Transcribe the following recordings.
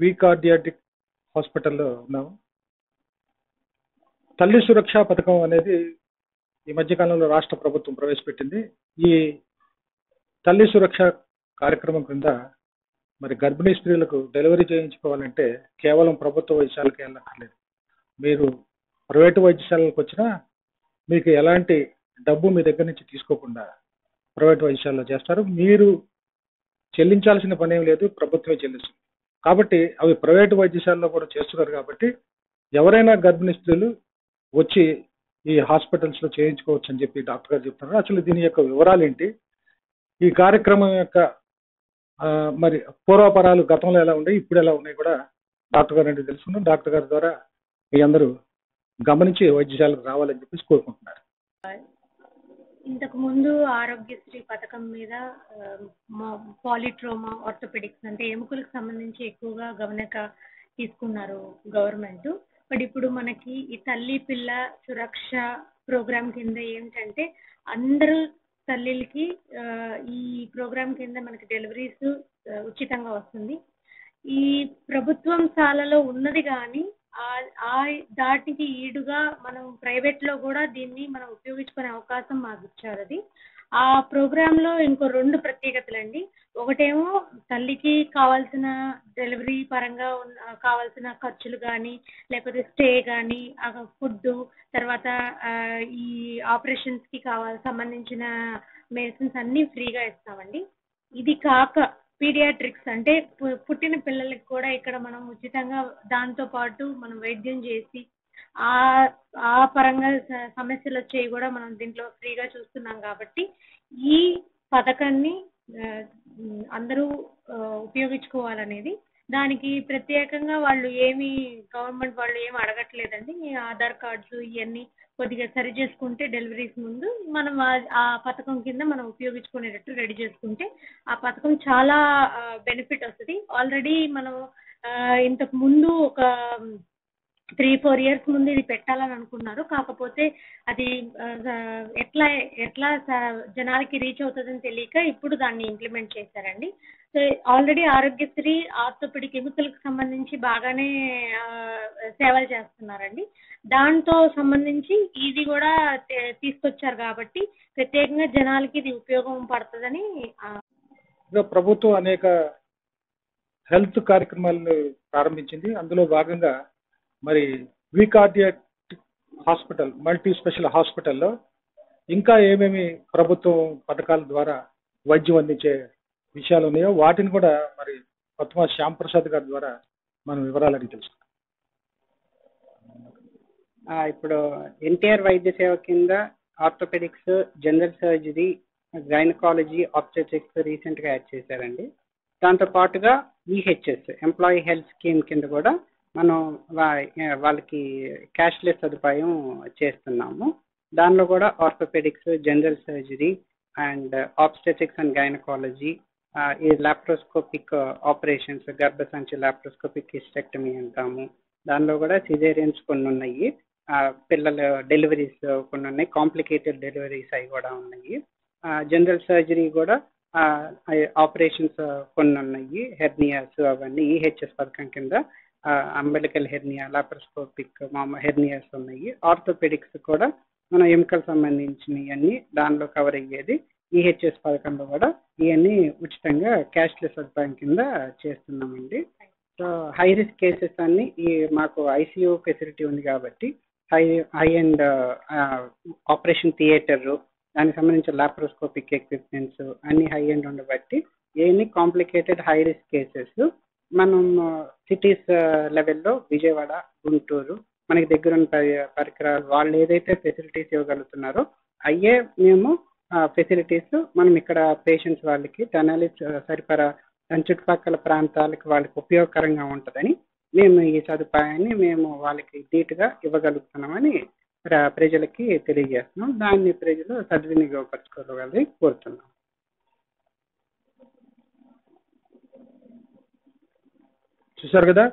వి cardiac హాస్పిటల్లో ఉన్నాము తల్లి సురక్ష పథకం అనేది ఈ మధ్య కాలంలో రాష్ట్ర ప్రభుత్వం ప్రవేశపెట్టింది ఈ తల్లి సురక్ష కార్యక్రమం కింద మరి గర్భిణీ స్త్రీలకు డెలివరీ చేయించుకోవాలంటే కేవలం ప్రభుత్వ వైద్యశాలకు వెళ్ళక్కర్లేదు మీరు ప్రైవేటు వైద్యశాలకు వచ్చినా మీకు ఎలాంటి డబ్బు మీ దగ్గర నుంచి తీసుకోకుండా ప్రైవేట్ వైద్యశాలలో చేస్తారు మీరు చెల్లించాల్సిన పని ఏం లేదు ప్రభుత్వమే చెల్లిస్తుంది కాబట్టి అవి ప్రైవేటు వైద్యశాలలో కూడా చేస్తున్నారు కాబట్టి ఎవరైనా గర్భిణీ స్త్రీలు వచ్చి ఈ హాస్పిటల్స్ లో చేయించుకోవచ్చు అని చెప్పి డాక్టర్ గారు చెప్తున్నారు అసలు దీని యొక్క వివరాలు ఏంటి ఈ కార్యక్రమం యొక్క ఆ, మరి పూర్వపరాలు గతంలో ఎలా ఉన్నాయి ఇప్పుడు ఎలా ఉన్నాయి కూడా డాక్టర్ గారు అంటే తెలుసుకున్నాం డాక్టర్ గారి ద్వారా మీ అందరూ గమనించి వైద్యశాలకు రావాలని చెప్పేసి కోరుకుంటున్నారు ఇంతకు ముందు ఆరోగ్యశ్రీ పథకం మీద పాలిట్రోమా ఆర్థోపెడిక్స్ అంటే ఎముకలకు సంబంధించి ఎక్కువగా గమనిక తీసుకున్నారు గవర్నమెంట్ బట్ ఇప్పుడు మనకి ఈ తల్లి పిల్ల సురక్ష ప్రోగ్రామ్ కింద ఏంటంటే అందరూ తల్లిలకి ఆ, ఈ ప్రోగ్రామ్ కింద మనకి డెలివరీస్ ఉచితంగా వస్తుంది ఈ ప్రభుత్వం శాలలో ఉన్నది కానీ ఆ- ఆ దాటికి ఈడుగా మనం ప్రైవేట్ లో కూడా దీన్ని మనం ఉపయోగించుకునే అవకాశం మాకు ఇచ్చారు అది ఆ ప్రోగ్రామ్ లో ఇంకో రెండు ప్రత్యేకతలండి ఒకటేమో తల్లికి కావాల్సిన డెలివరీ పరంగా ఉన్న కావాల్సిన ఖర్చులు కానీ లేకపోతే స్టే కానీ ఫుడ్ తర్వాత ఆ, ఈ ఆపరేషన్స్ కి కావాలి సంబంధించిన మెడిసిన్స్ అన్ని ఫ్రీగా ఇస్తామండి ఇది కాక పీడియాట్రిక్స్ అంటే పు- పుట్టిన పిల్లలకి కూడా ఇక్కడ మనం ఉచితంగా దాంతో పాటు మనం వైద్యం చేసి ఆ ఆ పరంగా స- సమస్యలు వచ్చేవి కూడా మనం దీంట్లో ఫ్రీగా చూస్తున్నాం కాబట్టి ఈ పథకాన్ని ఆ, ఉమ్, అందరూ ఆ, ఉపయోగించుకోవాలనేది దానికి ప్రత్యేకంగా వాళ్ళు ఏమి గవర్నమెంట్ వాళ్ళు ఏమి అడగట్లేదండి ఈ ఆధార్ కార్డ్స్ ఇవన్నీ కొద్దిగా సరి చేసుకుంటే డెలివరీస్ ముందు మనం ఆ- ఆ పథకం కింద మనం ఉపయోగించుకునేటట్టు రెడీ చేసుకుంటే ఆ పథకం చాలా బెనిఫిట్ వస్తుంది ఆల్రెడీ మనం ఆ, ఇంతకు ముందు ఒక త్రీ ఫోర్ ఇయర్స్ ముందు ఇది పెట్టాలని అనుకున్నారు కాకపోతే అది ఆ, ఎట్లా ఎట్లా స- జనాలకి రీచ్ అవుతుందని తెలియక ఇప్పుడు దాన్ని ఇంప్లిమెంట్ చేశారండి సో ఆల్రెడీ ఆరోగ్యశ్రీ ఆర్థోపెడిక్ ఎముకలకు సంబంధించి బాగానే ఆ, సేవలు చేస్తున్నారండి దాంతో సంబంధించి ఇది కూడా తే- తీసుకొచ్చారు కాబట్టి ప్రత్యేకంగా జనాలకి ఇది ఉపయోగం పడుతుందని ఆ, ఇంకా ప్రభుత్వం అనేక హెల్త్ కార్యక్రమాలను ప్రారంభించింది అందులో భాగంగా మరి V cardiac hospital multi special హాస్పిటల్లో ఇంకా ఏమేమి ప్రభుత్వం పథకాల ద్వారా వైద్యం అందించే విషయాలు ఉన్నాయో వాటిని కూడా మరి కొత్తమ శ్యామ్ ప్రసాద్ గారి ద్వారా మనం వివరాలు అడిగి తెలుసుకుందాం ఆ, ఇప్పుడు ఎన్టీఆర్ వైద్య సేవ కింద orthopaedics general surgery gynaecology obstetrics recent గా యాడ్ చేశారండి దాంతో పాటుగా ఈహెచ్ఎస్ ఎంప్లాయీ హెల్త్ స్కీమ్ కింద కూడా మనం వా- వాళ్ళకి క్యాష్లెస్ సదుపాయం చేస్తున్నాము దానిలో కూడా orthopaedics general surgery and obstetrics and gynaecology ఈ లాప్రోస్కోపిక్ ఆపరేషన్స్ గర్భసంచి లాప్రోస్కోపిక్ హిస్టెక్టమీ అంటాము దానిలో కూడా సిజేరియన్స్ కొన్ని ఉన్నాయి ఆ, పిల్లల డెలివరీస్ కొన్ని ఉన్నాయి కాంప్లికేటెడ్ డెలివరీస్ అవి కూడా ఉన్నాయి జనరల్ సర్జరీ కూడా ఆపరేషన్స్ కొన్ని ఉన్నాయి హెర్నియాస్ అవన్నీ ఈహెచ్ఎస్ పథకం కింద అంబలికల్ హెర్నియా లాప్రోస్కోపిక్ మామ హెర్నియాస్ ఉన్నాయి ఆర్థోపెడిక్స్ కూడా మనం ఎముకలకు సంబంధించినవి అన్ని దానిలో కవర్ అయ్యేది ఈహెచ్ఎస్ పథకంలో కూడా ఇవన్నీ ఉచితంగా క్యాష్లెస్ సదుపాయం కింద చేస్తున్నామండి సో హై రిస్క్ కేసెస్ అన్ని ఈ మాకు ఐసీయూ ఫెసిలిటీ ఉంది కాబట్టి high high end operation theatre దానికి సంబంధించిన లాప్రోస్కోపిక్ ఎక్విప్మెంట్స్ అన్ని హై అండ్ ఉండబట్టి ఎన్ని కాంప్లికేటెడ్ హై రిస్క్ కేసెస్ మనం సిటీస్ లెవెల్లో విజయవాడ గుంటూరు మనకి దగ్గర ఉన్న పరి- పరికరాలు వాళ్ళు ఏదైతే ఫెసిలిటీస్ ఇవ్వగలుగుతున్నారో అయ్యే మేము ఫెసిలిటీస్ మనం ఇక్కడ పేషెంట్స్ వాళ్ళకి తెనాలి సరిపడా దాని చుట్టుపక్కల ప్రాంతాలకు వాళ్ళకి ఉపయోగకరంగా ఉంటుందని మేము ఈ సదుపాయాన్ని మేము వాళ్ళకి ధీటుగా ఇవ్వగలుగుతున్నామని ప్ర- ప్రజలకి తెలియజేస్తున్నాం దాన్ని ప్రజలు సద్వినియోగపరచుకోవాలని కోరుతున్నాం చూశారు కదా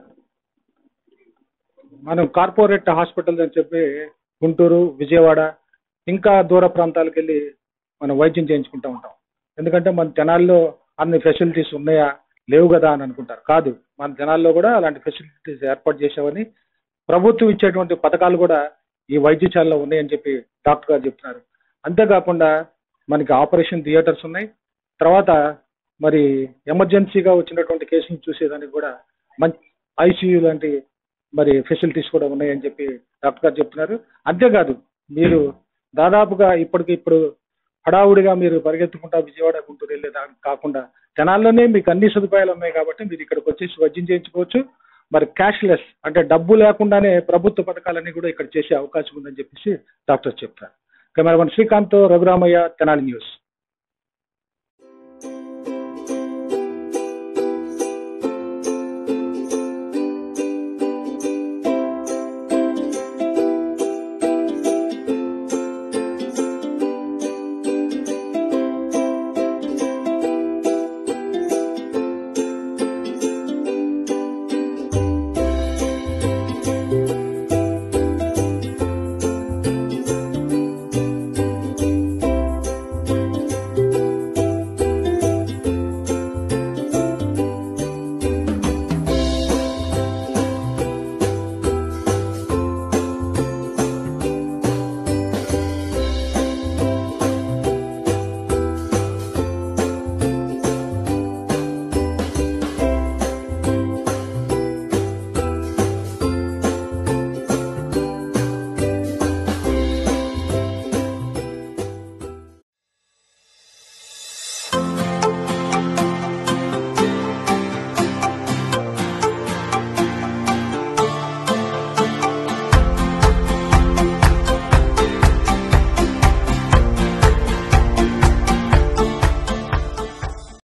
మనం కార్పొరేట్ హాస్పిటల్ అని చెప్పి గుంటూరు విజయవాడ ఇంకా దూర ప్రాంతాలకు వెళ్ళి మనం వైద్యం చేయించుకుంటూ ఉంటాం ఎందుకంటే మన తెనాల్లో అన్ని ఫెసిలిటీస్ ఉన్నాయా లేవు కదా అని అనుకుంటారు కాదు మన జనాల్లో కూడా అలాంటి ఫెసిలిటీస్ ఏర్పాటు చేసామని ప్రభుత్వం ఇచ్చేటువంటి పథకాలు కూడా ఈ వైద్యశాలలో ఉన్నాయని చెప్పి డాక్టర్ గారు చెప్తున్నారు అంతేకాకుండా మనకి ఆపరేషన్ థియేటర్స్ ఉన్నాయి తర్వాత మరి ఎమర్జెన్సీగా వచ్చినటువంటి కేసులు చూసేదానికి కూడా మంచి ఐసీయూ లాంటి మరి ఫెసిలిటీస్ కూడా ఉన్నాయని చెప్పి డాక్టర్ గారు చెప్తున్నారు అంతేకాదు మీరు దాదాపుగా ఇప్పటికి ఇప్పుడు హడావుడిగా మీరు పరిగెత్తుకుంటా విజయవాడ గుంటూరు వెళ్ళేదానికి కాకుండా జనాల్లోనే మీకు అన్ని సదుపాయాలు ఉన్నాయి కాబట్టి మీరు ఇక్కడికి వచ్చేసి వైద్యం చేయించుకోవచ్చు మరి క్యాష్లెస్ అంటే డబ్బు లేకుండానే ప్రభుత్వ పథకాలన్నీ కూడా ఇక్కడ చేసే అవకాశం ఉందని చెప్పేసి డాక్టర్స్ చెప్తారు కెమెరామన్ శ్రీకాంత్ రఘురామయ్య తెనాలి న్యూస్